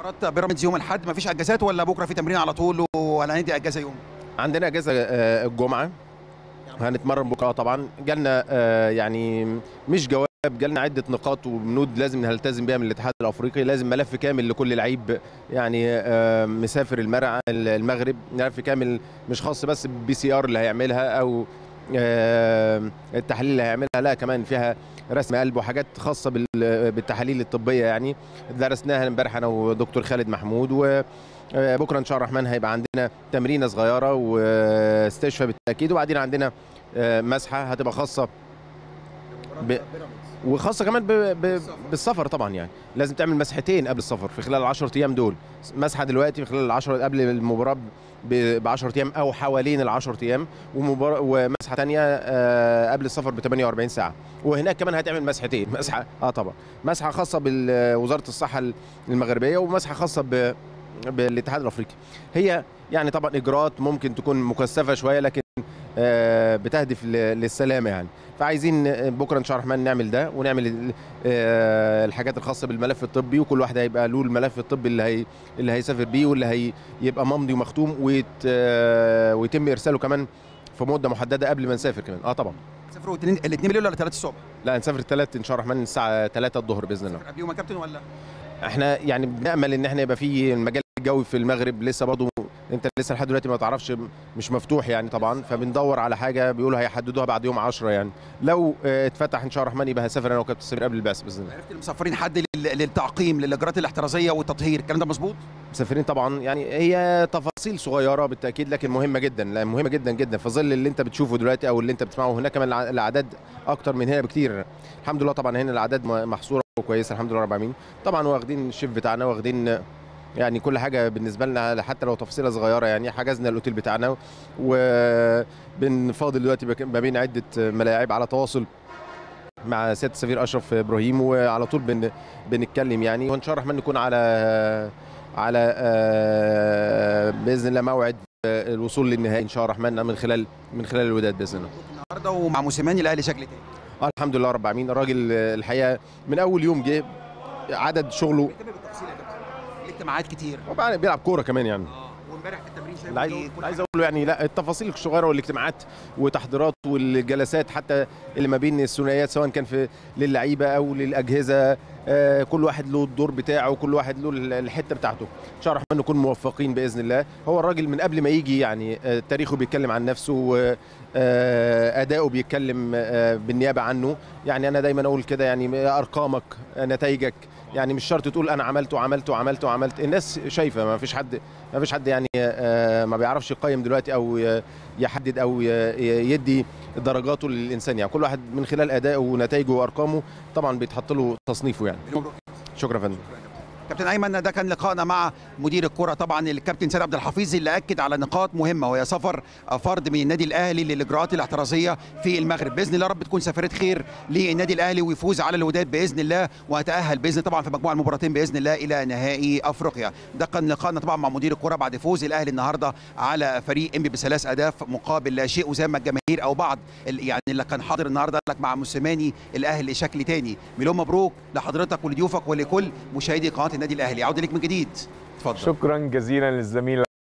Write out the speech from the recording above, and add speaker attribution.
Speaker 1: مباراه بيراميدز يوم الاحد مفيش اجازات ولا بكره في تمرين على طول ولا هندي اجازه يوم
Speaker 2: عندنا اجازه آه، الجمعه هنتمرن بكره طبعا جالنا آه، يعني مش جواب جالنا عده نقاط وبنود لازم نلتزم بيها من الاتحاد الافريقي لازم ملف كامل لكل لعيب يعني آه، مسافر المرع المغرب ملف كامل مش خاص بس بالبي سي ار اللي هيعملها او آه، التحاليل اللي هيعملها لا كمان فيها رسم قلب وحاجات خاصه بال- بالتحاليل الطبيه يعني درسناها امبارح انا ودكتور خالد محمود وبكره ان شاء الله الرحمن هيبقى عندنا تمرينه صغيره واستشفاء بالتاكيد وبعدين عندنا آه، مسحه هتبقى خاصه ب... وخاصه كمان ب... ب... بالسفر طبعا يعني لازم تعمل مسحتين قبل السفر في خلال ال 10 ايام دول مسحه دلوقتي في خلال ال 10 قبل المباراه ب 10 ايام او حوالين ال 10 ايام ومبار... ومسحه ثانيه قبل السفر ب 48 ساعه وهناك كمان هتعمل مسحتين مسحه اه طبعا مسحه خاصه بوزاره الصحه المغربيه ومسحه خاصه ب... بالاتحاد الافريقي هي يعني طبعا اجراءات ممكن تكون مكثفه شويه لكن آه، بتهدف ل- للسلامه يعني فعايزين بكره ان شاء الله الرحمن نعمل ده ونعمل ال- آه، الحاجات الخاصه بالملف الطبي وكل واحد هيبقى له الملف الطبي اللي هي اللي هيسافر بيه واللي هي يبقى ممضي ومختوم ويت آه، ويتم ارساله كمان في مده محدده قبل ما نسافر كمان اه طبعا
Speaker 1: سافروا الاثنين الاثنين بالليل ولا 3 الصبح
Speaker 2: لا نسافر الثلاث ان شاء الله الرحمن الساعه 3 الظهر باذن الله
Speaker 1: قبليهم يا كابتن ولا
Speaker 2: احنا يعني بنامل ان احنا يبقى في المجال الجوي في المغرب لسه برضه انت لسه لحد دلوقتي ما تعرفش مش مفتوح يعني طبعا فبندور على حاجه بيقولوا هيحددوها بعد يوم 10 يعني لو اه، اتفتح ان شاء الله الرحمن يبقى هسافر انا وكابتن سمير قبل البعث باذن الله
Speaker 1: عرفت المسافرين حد لل- للتعقيم للاجراءات الاحترازيه والتطهير الكلام ده مظبوط
Speaker 2: مسافرين طبعا يعني هي تفاصيل صغيره بالتاكيد لكن مهمه جدا لا مهمه جدا جدا في ظل اللي انت بتشوفه دلوقتي او اللي انت بتسمعه هناك كمان الع- الاعداد اكتر من هنا بكتير الحمد لله طبعا هنا الاعداد م- محصوره وكويسه الحمد لله رب العالمين طبعا واخدين الشيف بتاعنا واخدين يعني كل حاجه بالنسبه لنا حتى لو تفصيله صغيره يعني حجزنا الاوتيل بتاعنا وبنفاضل دلوقتي بك- ما بين عده ملاعب على تواصل مع سياده السفير اشرف ابراهيم وعلى طول بن بنتكلم يعني وان شاء الله الرحمن نكون على على آه، باذن الله موعد آه، الوصول للنهائي ان شاء الله الرحمن من خلال من خلال الوداد باذن الله
Speaker 1: النهارده ومع موسيماني الاهلي شكل تاني
Speaker 2: آه، الحمد لله رب العالمين الراجل آه، الحقيقه من اول يوم جه عدد شغله
Speaker 1: بيتم بالتفصيل يا كابتن ليه اجتماعات كتير
Speaker 2: وبعدين بيلعب كوره كمان يعني
Speaker 1: اه وامبارح في التمرين شايف
Speaker 2: اللي عايز
Speaker 1: إيه؟ كل
Speaker 2: عايز
Speaker 1: حاجة.
Speaker 2: اقول له يعني لا التفاصيل الصغيره والاجتماعات وتحضيرات والجلسات حتى اللي ما بين الثنائيات سواء كان في للعيبه او للاجهزه آه، كل واحد له الدور بتاعه وكل واحد له ال- الحته بتاعته ان شاء الله الرحمن نكون موفقين باذن الله هو الراجل من قبل ما يجي يعني آه، تاريخه بيتكلم عن نفسه واداؤه بيتكلم آه، بالنيابه عنه يعني انا دايما اقول كده يعني ارقامك آه، نتائجك يعني مش شرط تقول انا عملت وعملت وعملت وعملت الناس شايفه ما فيش حد ما فيش حد يعني آه، ما بيعرفش يقيم دلوقتي او ي- يحدد او ي- ي- يدي درجاته للانسان يعني كل واحد من خلال ادائه ونتائجه وارقامه طبعا بيتحط له تصنيفه يعني
Speaker 1: مبروك.
Speaker 2: شكرا يا فندم
Speaker 1: كابتن ايمن ده كان لقائنا مع مدير الكره طبعا الكابتن سيد عبد الحفيظ اللي اكد على نقاط مهمه وهي سفر فرد من النادي الاهلي للاجراءات الاحترازيه في المغرب باذن الله رب تكون سفريه خير للنادي الاهلي ويفوز على الوداد باذن الله وهتاهل باذن طبعا في مجموعه المباراتين باذن الله الى نهائي افريقيا ده كان لقائنا طبعا مع مدير الكره بعد فوز الاهلي النهارده على فريق انبي بثلاث اهداف مقابل لا شيء وزي ما الجماهير او بعض ال- يعني اللي كان حاضر النهارده قال لك مع موسيماني الاهلي شكل تاني مليون مبروك لحضرتك ولضيوفك ولكل مشاهدي قناه النادي الاهلي عوده ليك من جديد اتفضل
Speaker 3: شكرا جزيلا للزميل